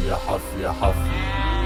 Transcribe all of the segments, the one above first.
حافية حافية حافية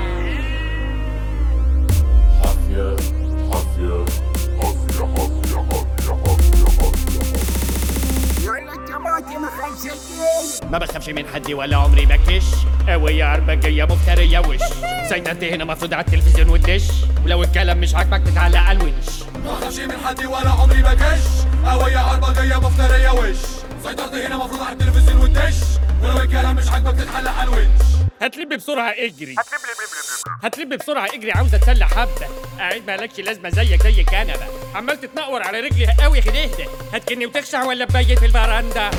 حافية حافية حافية حافية حافية حافية حافية يلا الطماطم خلصتين ما بخافش من حد ولا عمري بكش قوية عربجية مفترية وش زي ما انت هنا مفروض على التلفزيون والدش ولو الكلام مش عاجبك تتعلق على الونش ما اخافش من حد ولا عمري بكش قوية عربجية مفترية وش سيطرت هنا مفروض على التلفزيون والدش ولو الكلام مش عاجبك تتحلق على الونش هتلب بسرعة اجري هتلب بسرعة اجري عاوز اتسلى حبة قاعد مالكش لازمة زيك زي كنبة عمال تتنقر على رجلي قوي كده اهدى هتكني وتخشع ولا تبيت في الفرندا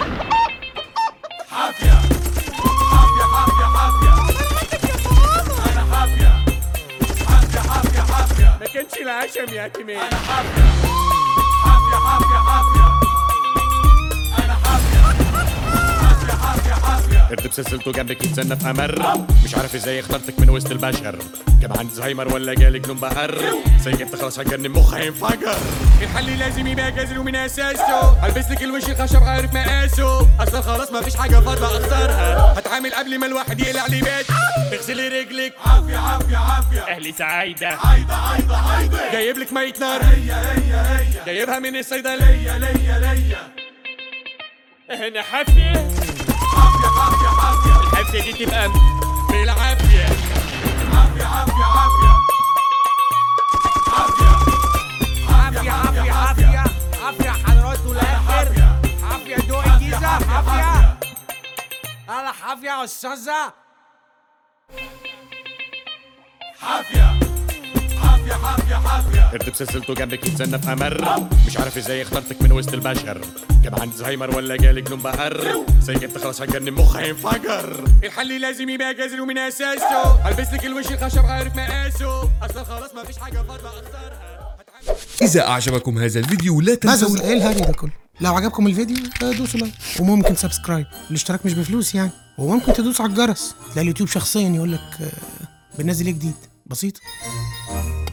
حافية حافية حافية حافية أنا حافية حافية حافية حافية ما كانش العشم يا تيمين أنا حافية حافية حافية حافية أنا حافية حافية حافية حافية قرد بسلسلته جنبك يتسنى في امر مش عارف ازاي اخترتك من وسط البشر كان عندي زهايمر ولا جالي جنون بقر زي جبت خلاص هتجنن مخ هينفجر الحل لازم يبقى جذري ومن اساسه هلبس لك الوش الخشب عارف مقاسه اصلا خلاص مفيش حاجه فاضله اخسرها هتعامل قبل ما الواحد يقلع لي بيت اغسلي رجلك عافيه عافيه عافيه اهلي سعيدة عايده عايده عايده جايب لك مية نار هي هي هي جايبها من الصيدلية ليا ليا ليا هنا حافية عافيه عافيه عافيه الحافية دي تبقى بالعافية عافيه عافيه عافيه عافيه عافية عافية عافية عافية حضرات الآخر عافيه عافية دوق الجيزة عافية أنا حافية يا أستاذة عافيه عافيه عافيه عافيه قرد بسلسلته جنبك يتسنى في امر مش عارف ازاي اخترتك من وسط البشر كان عندي زهايمر ولا جالي جنون بقر زي جبت خلاص هتجنن مخ هينفجر الحل لازم يبقى جذري ومن اساسه هلبس لك الوش الخشب عارف مقاسه اصلا خلاص مفيش حاجه فاضله اخسرها إذا أعجبكم هذا الفيديو لا بس تنسوا ايه الهري ده كله لو عجبكم الفيديو آه، دوسوا لايك وممكن سبسكرايب الاشتراك مش بفلوس يعني وممكن تدوس على الجرس تلاقي اليوتيوب شخصيا يقول لك بننزل ايه جديد بسيط